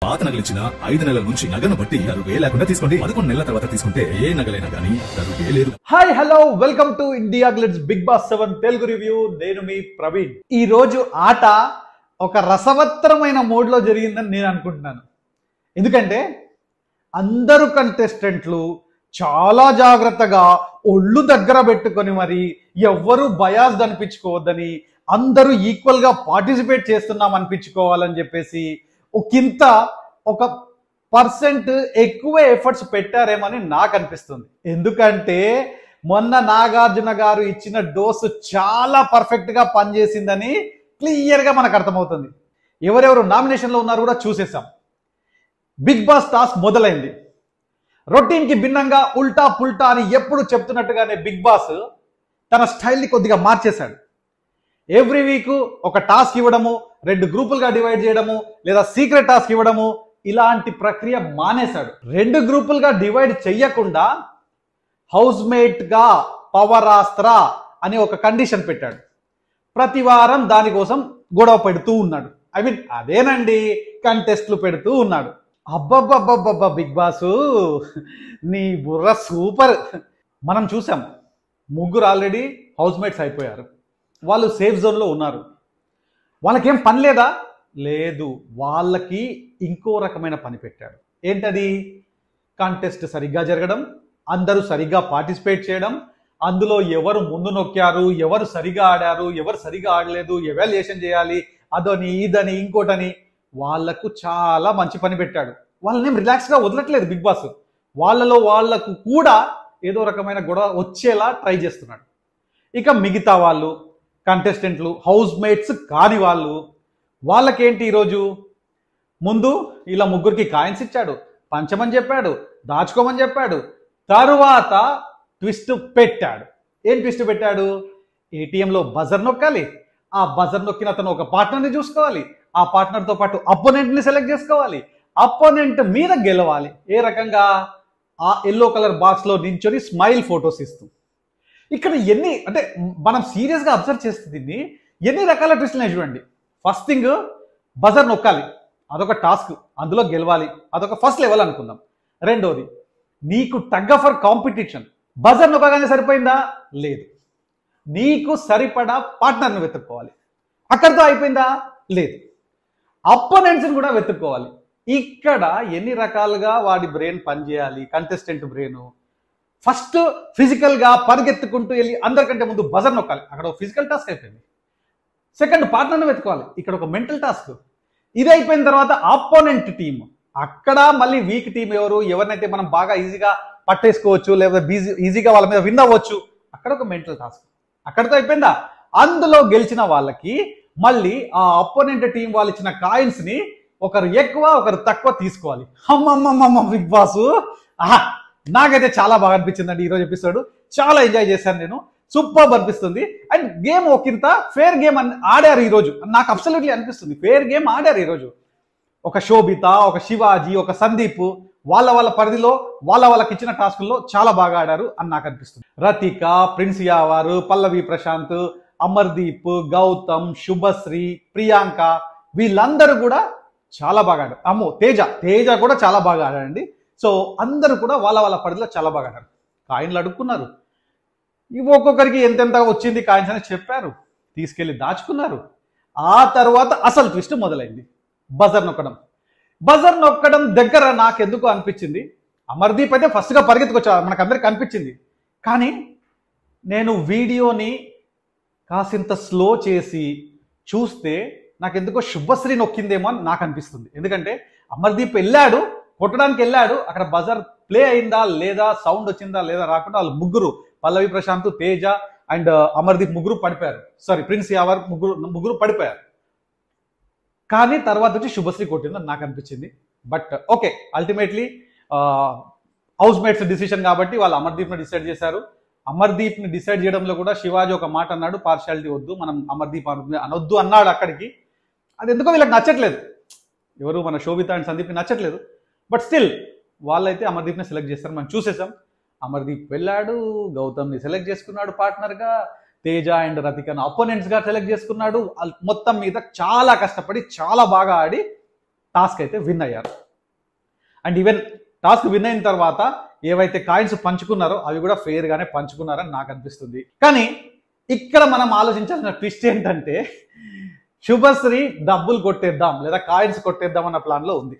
పాత నగలిచ్చిన ఐదు నెలల నుంచి నగను బట్టి తరుగే లేకుండా తీసుకోండి పదకొండు నెలల తర్వాత తీసుకుంటే ఏ నగలైనా గానీ తరుగే లేదు hi hello welcome to IndiaGlitz Bigg Boss seven Telugu review నేను మీ ప్రవీణ్ ఈ రోజు ఆట ఒక రసవత్తరమైన మోడ్ లో జరిగిందని నేను అనుకుంటున్నాను ఎందుకంటే అందరు కంటెస్టెంట్లు చాలా జాగ్రత్తగా ఒళ్ళు దగ్గర పెట్టుకొని మరి ఎవ్వరూ బయాస్ అనిపించుకోవద్దని అందరూ ఈక్వల్ గా పార్టిసిపేట్ చేస్తున్నాం అనిపించుకోవాలని చెప్పేసి ఒకంత ఒక పర్సెంట్ ఎక్కువ ఎఫర్ట్స్ పెట్టారేమని నాకు అనిపిస్తుంది ఎందుకంటే మొన్న నాగార్జున గారు ఇచ్చిన డోసు చాలా పర్ఫెక్ట్ గా పనిచేసిందని క్లియర్ గా మనకు అర్థమవుతుంది ఎవరెవరు నామినేషన్ లో ఉన్నారు కూడా చూసేసాం బిగ్ బాస్ టాస్క్ మొదలైంది రొటీన్ కి భిన్నంగా ఉల్టా పుల్టా అని ఎప్పుడు చెప్తున్నట్టుగానే బిగ్ బాస్ తన స్టైల్ని కొద్దిగా మార్చేశాడు ఎవ్రీ వీక్ ఒక టాస్క్ ఇవ్వడము రెండు గ్రూపులుగా డివైడ్ చేయడము లేదా సీక్రెట్ టాస్క్ ఇవ్వడము ఇలాంటి ప్రక్రియ మానేశాడు రెండు గ్రూపులుగా డివైడ్ చెయ్యకుండా హౌస్ మేట్ గా పవరాస్త్ర అని ఒక కండిషన్ పెట్టాడు ప్రతి వారం దానికోసం గొడవ పెడుతూ ఉన్నాడు ఐ మీన్ అదేనండి కంటెస్ట్లు పెడుతూ ఉన్నాడు అబ్బబ్బబ్బబ్బబ్బా బిగ్ బాసు నీ బుర్ర సూపర్ మనం చూసాం ముగ్గురు ఆల్రెడీ హౌస్ మేట్స్ అయిపోయారు వాళ్ళు సేఫ్ జోన్లో ఉన్నారు వాళ్ళకేం పని లేదా లేదు వాళ్ళకి ఇంకో రకమైన పని పెట్టాడు ఏంటది కాంటెస్ట్ సరిగ్గా జరగడం అందరూ సరిగ్గా పార్టిసిపేట్ చేయడం అందులో ఎవరు ముందు నొక్కారు ఎవరు సరిగా ఆడారు ఎవరు సరిగా ఆడలేదు ఎవాల్యుయేషన్ చేయాలి అదని ఇదని ఇంకోటని వాళ్లకు చాలా మంచి పని పెట్టాడు వాళ్ళని రిలాక్స్గా వదలట్లేదు బిగ్ బాస్ వాళ్ళలో వాళ్లకు కూడా ఏదో రకమైన గొడవ వచ్చేలా ట్రై చేస్తున్నాడు ఇక మిగతా వాళ్ళు కంటెస్టెంట్లు హౌస్ మేట్స్ కాని వాళ్ళు వాళ్ళకేంటి ఈరోజు ముందు ఇలా ముగ్గురికి కాయిన్స్ ఇచ్చాడు పంచమని చెప్పాడు దాచుకోమని చెప్పాడు తరువాత ట్విస్ట్ పెట్టాడు ఏం ట్విస్ట్ పెట్టాడు ఏటీఎంలో బజర్ నొక్కాలి ఆ బజర్ నొక్కిన అతను ఒక పార్ట్నర్ని చూసుకోవాలి ఆ పార్ట్నర్తో పాటు అపోనెంట్ని సెలెక్ట్ చేసుకోవాలి అపోనెంట్ మీద గెలవాలి ఏ రకంగా ఆ ఎల్లో కలర్ బాక్స్లో నించొని స్మైల్ ఫొటోస్ ఇస్తూ ఇక్కడ ఎన్ని అంటే మనం సీరియస్గా అబ్జర్వ్ చేస్తే దీన్ని ఎన్ని రకాల ట్విస్టులు చూడండి ఫస్ట్ థింగ్ బజర్ నొక్కాలి అదొక టాస్క్ అందులో గెలవాలి అదొక ఫస్ట్ లెవెల్ అనుకుందాం రెండోది నీకు టగ్ ఫర్ కాంపిటీషన్ బజర్ నొక్కగానే సరిపోయిందా లేదు నీకు సరిపడా పార్ట్నర్ని వెతుక్కోవాలి అక్కడితో అయిపోయిందా లేదు అపోనెంట్స్ని కూడా వెతుక్కోవాలి ఇక్కడ ఎన్ని రకాలుగా వాడి బ్రెయిన్ పనిచేయాలి కంటెస్టెంట్ బ్రెయిన్ ఫస్ట్ ఫిజికల్గా పరిగెత్తుకుంటూ వెళ్ళి అందరికంటే ముందు బజర్ నొక్కాలి అక్కడ ఫిజికల్ టాస్క్ అయిపోయింది సెకండ్ పార్ట్నర్ని వెతుకోవాలి ఇక్కడ ఒక మెంటల్ టాస్క్ ఇది అయిపోయిన తర్వాత ఆపోనెంట్ టీం అక్కడ మళ్ళీ వీక్ టీం ఎవరు ఎవరినైతే మనం బాగా ఈజీగా పట్టేసుకోవచ్చు లేదా బీజీ ఈజీగా వాళ్ళ మీద విన్ అవ్వచ్చు అక్కడ ఒక మెంటల్ టాస్క్ అక్కడితో అయిపోయిందా అందులో గెలిచిన వాళ్ళకి మళ్ళీ ఆ అపోనెంట్ టీం వాళ్ళు ఇచ్చిన కాయిన్స్ ని ఒకరు ఎక్కువ ఒకరు తక్కువ తీసుకోవాలి అమ్మమ్మమ్మ బిగ్ బాస్ ఆహా నాకైతే చాలా బాగా అనిపించిందండి ఈరోజు ఎపిసోడ్ చాలా ఎంజాయ్ చేశాను నేను సూపర్ అనిపిస్తుంది అండ్ గేమ్ ఒకంత ఫేర్ గేమ్ అని ఆడారు ఈరోజు నాకు అబ్సల్యూట్లీ అనిపిస్తుంది ఫేర్ గేమ్ ఆడారు ఈరోజు ఒక శోభిత ఒక శివాజీ ఒక సందీప్ వాళ్ళ వాళ్ళ పరిధిలో వాళ్ళ వాళ్ళకి ఇచ్చిన టాస్కుల్లో చాలా బాగా ఆడారు అని నాకు అనిపిస్తుంది రతిక ప్రిన్స్ యావారు పల్లవి ప్రశాంత్ అమర్దీప్ గౌతమ్ శుభశ్రీ ప్రియాంక వీళ్ళందరూ కూడా చాలా బాగా ఆడారు అమ్మో తేజ తేజ కూడా చాలా బాగా ఆడారండి సో అందరూ కూడా వాళ్ళ వాళ్ళ పరిధిలో చాలా బాగా ఆడారు కాయిన్లు అడుక్కున్నారు ఇవి ఒక్కొక్కరికి ఎంతెంత వచ్చింది కాయిన్స్ అని చెప్పారు తీసుకెళ్లి దాచుకున్నారు ఆ తర్వాత అసలు ట్విస్ట్ మొదలైంది బజర్ నొక్కడం బజర్ నొక్కడం దగ్గర నాకెందుకు అనిపించింది అమర్దీప్ అయితే ఫస్ట్గా పరిగెత్తుకొచ్చా మనకందరికి అనిపించింది కానీ నేను వీడియోని కాసింత స్లో చేసి చూస్తే నాకెందుకో శుభశ్రీ నొక్కిందేమో అని నాకు అనిపిస్తుంది ఎందుకంటే అమర్దీప్ వెళ్ళాడు కొట్టడానికి వెళ్ళాడు అక్కడ బజర్ ప్లే అయిందా లేదా సౌండ్ వచ్చిందా లేదా రాకుండా వాళ్ళు ముగ్గురు పల్లవి ప్రశాంత్ తేజ అండ్ అమర్దీప్ ముగ్గురు పడిపోయారు సారీ ప్రిన్స్ యావర్ ముగ్గురు ముగ్గురు పడిపోయారు కానీ తర్వాత వచ్చి శుభశ్రీ కొట్టిందని నాకు అనిపించింది but okay ultimately housemates decision కాబట్టి వాళ్ళు అమర్దీప్ని డిసైడ్ చేశారు అమర్దీప్ని డిసైడ్ చేయడంలో కూడా శివాజీ ఒక మాట అన్నాడు పార్షాలిటీ వద్దు మనం అమర్దీప్ అన- అనొద్దు అన్నాడు అక్కడికి అది ఎందుకో వీళ్ళకి నచ్చట్లేదు ఎవరు మన శోభిత అండ్ సందీప్ని నచ్చట్లేదు బట్ స్టిల్ వాళ్ళైతే అమర్దీప్ని సెలెక్ట్ చేస్తారు మనం చూసేసాం అమర్దీప్ వెళ్ళాడు గౌతమ్ని సెలెక్ట్ చేసుకున్నాడు పార్ట్నర్గా తేజ అండ్ రతికను opponents గా సెలెక్ట్ చేసుకున్నాడు అల్- మొత్తం మీద చాలా కష్టపడి చాలా బాగా ఆడి టాస్క్ అయితే విన్ అయ్యారు అండ్ ఈవెన్ టాస్క్ విన్ అయిన తర్వాత ఏవైతే కాయిన్స్ పంచుకున్నారో అవి కూడా ఫెయిర్ గానే పంచుకున్నారని నాకు అనిపిస్తుంది కానీ ఇక్కడ మనం ఆలోచించాల్సిన ట్విస్ట్ ఏంటంటే శుభశ్రీ డబ్బులు కొట్టేద్దాం లేదా కాయిన్స్ కొట్టేద్దాం అన్న ప్లాన్ లో ఉంది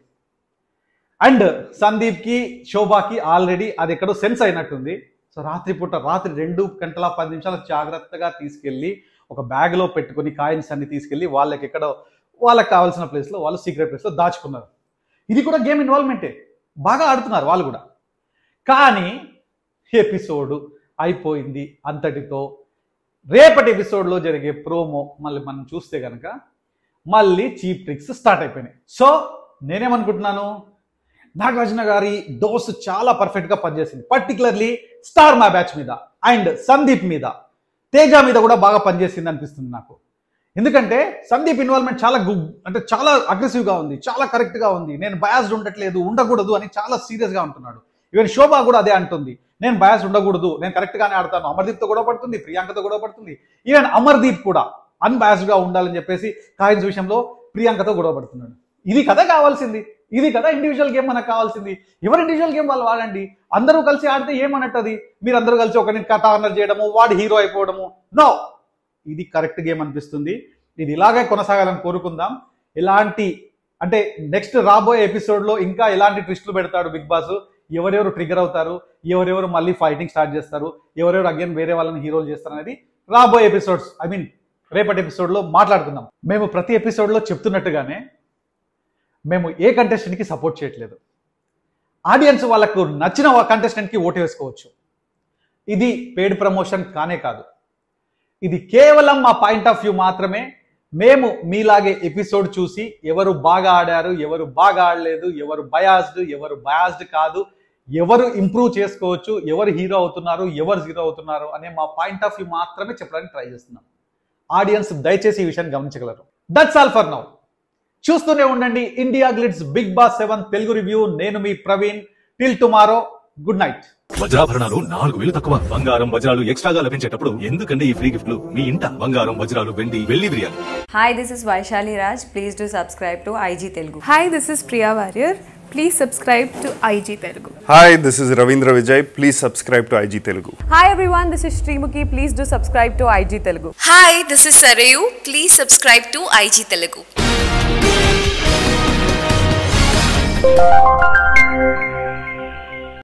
అండ్ సందీప్ కి శోభాకి ఆల్రెడీ అది ఎక్కడో సెన్స్ అయినట్టుంది సో రాత్రిపూట రాత్రి రెండు గంటల పది నిమిషాలు జాగ్రత్తగా తీసుకెళ్ళి ఒక బ్యాగ్ లో పెట్టుకుని కాయిన్స్ అన్ని తీసుకెళ్ళి వాళ్ళకి ఎక్కడో వాళ్ళకి కావాల్సిన ప్లేస్ లో వాళ్ళు సీక్రెట్ ప్లేస్ లో దాచుకున్నారు ఇది కూడా గేమ్ ఇన్వాల్వ్మెంటే బాగా ఆడుతున్నారు వాళ్ళు కూడా కానీ ఎపిసోడ్ అయిపోయింది అంతటితో రేపటి ఎపిసోడ్లో జరిగే ప్రోమో మళ్ళీ మనం చూస్తే కనుక మళ్ళీ చీప్ ట్రిక్స్ స్టార్ట్ అయిపోయినాయి సో నేనేమనుకుంటున్నాను నాగార్జున గారి డోస్ చాలా పర్ఫెక్ట్గా పనిచేసింది పర్టికులర్లీ స్టార్ మా బ్యాచ్ మీద అండ్ సందీప్ మీద తేజ మీద కూడా బాగా పనిచేసింది అనిపిస్తుంది నాకు ఎందుకంటే సందీప్ ఇన్వాల్వ్మెంట్ చాలా గు అంటే చాలా అగ్రెసివ్గా ఉంది చాలా కరెక్ట్గా ఉంది నేను బయాస్డ్ ఉండట్లేదు ఉండకూడదు అని చాలా సీరియస్గా ఉంటున్నాడు ఈవెన్ శోభ కూడా అదే అంటుంది నేను బయాస్ ఉండకూడదు నేను కరెక్ట్గానే ఆడతాను అమర్దీప్తో గొడవ పడుతుంది ప్రియాంకతో గొడవ పడుతుంది ఈవెన్ అమర్దీప్ కూడా అన్బయాస్డ్గా ఉండాలని చెప్పేసి కాయిన్స్ విషయంలో ప్రియాంకతో గొడవ పడుతున్నాడు ఇది కదా కావాల్సింది ఇది కదా ఇండివిజువల్ గేమ్ మనకు కావాల్సింది ఎవరి ఇండివిజువల్ గేమ్ వాళ్ళు వాడండి అందరూ కలిసి ఆడితే ఏమన్నట్టది మీరు అందరూ కలిసి ఒకరిని కార్నర్ చేయడము వాడు హీరో అయిపోవడము నో ఇది కరెక్ట్ గేమ్ అనిపిస్తుంది ఇది ఇలాగే కొనసాగాలని కోరుకుందాం ఎలాంటి అంటే నెక్స్ట్ రాబోయే ఎపిసోడ్లో ఇంకా ఎలాంటి ట్విస్టులు పెడతాడు బిగ్ బాస్ ఎవరెవరు ట్రిగర్ అవుతారు ఎవరెవరు మళ్ళీ ఫైటింగ్ స్టార్ట్ చేస్తారు ఎవరెవరు అగైన్ వేరే వాళ్ళని హీరోలు చేస్తారు అనేది రాబోయే ఎపిసోడ్స్ ఐ మీన్ రేపటి ఎపిసోడ్లో మాట్లాడుకుందాం మేము ప్రతి ఎపిసోడ్లో చెప్తున్నట్టుగానే మేము ఏ కంటెస్టెంట్కి సపోర్ట్ చేయట్లేదు ఆడియన్స్ వాళ్ళకు నచ్చిన కంటెస్టెంట్కి ఓటు వేసుకోవచ్చు ఇది పెయిడ్ ప్రమోషన్ కానే కాదు ఇది కేవలం మా పాయింట్ ఆఫ్ వ్యూ మాత్రమే మేము మీలాగే ఎపిసోడ్ చూసి ఎవరు బాగా ఆడారు ఎవరు బాగా ఆడలేదు ఎవరు బయాస్డ్ ఎవరు బయాస్డ్ కాదు ఎవరు ఇంప్రూవ్ చేసుకోవచ్చు ఎవరు హీరో అవుతున్నారు ఎవరు జీరో అవుతున్నారు అనే మా పాయింట్ ఆఫ్ వ్యూ మాత్రమే చెప్పడానికి ట్రై చేస్తున్నాం ఆడియన్స్ దయచేసి ఈ విషయాన్ని గమనించగలరు దట్స్ ఆల్ ఫర్ నౌ చూస్తూనే ఉండండి IndiaGlitz Bigg Boss seven Telugu review నేను మీ Praveen till tomorrow good night వజ్రాభరణాలు నాలుగు వేలు తక్కువ బంగారం వజ్రాలు ఎక్స్ట్రాగా లభించేటప్పుడు ఎందుకండి ఈ ఫ్రీ గిఫ్ట్లు మీ ఇంట బంగారం వజ్రాలు వెండి వెళ్లి biryani Hi, this is Vaishali Raj. Please do subscribe to IG Telugu. Hi, this is Priya Warrior. Please subscribe to IG Telugu. Hi, this is Ravindra Vijay. Please subscribe to IG Telugu. Hi everyone, this is Srimuki. Please do subscribe to IG Telugu. Hi, this is Sarayu. Please subscribe to IG Telugu.